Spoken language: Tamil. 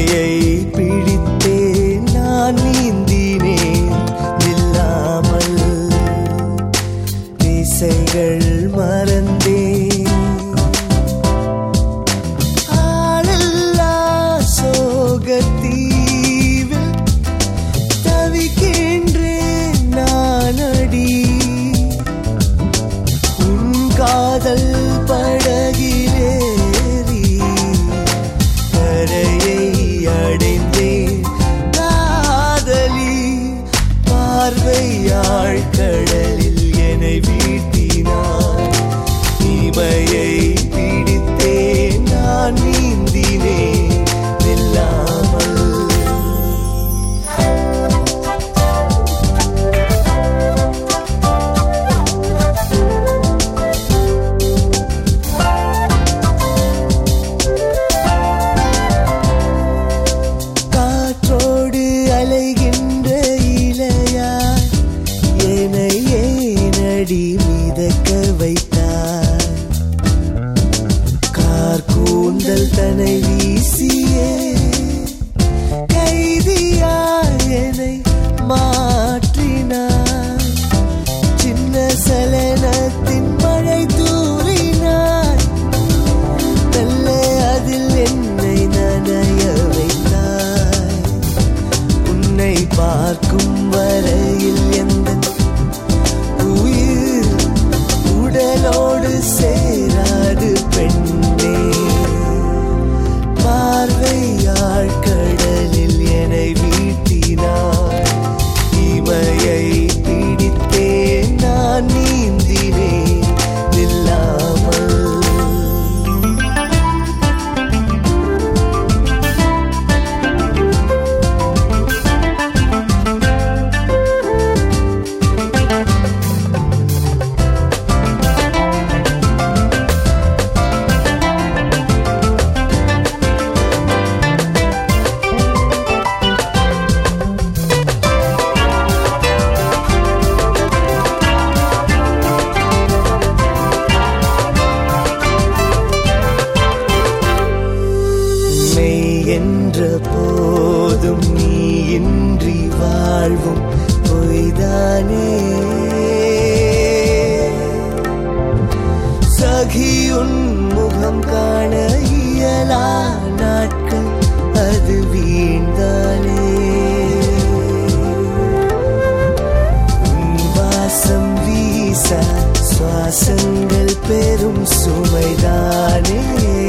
இமையை பிடித்தே நான் நீந்தினேன் நில்லாமல் திசைகள் மறந்தேன் ஆளல்லா சோகத்தீவில் தவிக்கின்றேன் நானடி உன் காதல் படகிலேறி கரையை அடைந்தேன் காதலி பார்வையாள் கடலில் என்னை வீட்டினார் இமையை பிடித்தேன் நான் நீந்தினேன் நில்லாமல் காற்றோடு அலைகின்ற இலையாய் என்னை ஏனடி மிதக்க வைத்தார் கார் கூந்தல் தனை வீசியே கைதியாய் என்னை மாற்றினார் சின்ன சலனத்தின் மழை தூறினார் நல்ல அதில் என்னை நனைய வைத்தாய் உன்னை பார்க்கும் வரையில் எந்த உயிர் உடலோடு சேராது பெண்ணே பார்வையாள் கடலில் என்னை வீழ்த்தினார் இமையை பிடித்தேன் நான் நீந்தினேன் நில்லாமல் மெய் என்ற போதும் நீ இன்றி வாழ்வும் பொய்தானே சகி உன் முகம் காண இயலா நாட்கள் அது வீழ்ந்தானே உன் வாசம் வீச சுவாசங்கள் பெரும் சுமைதானே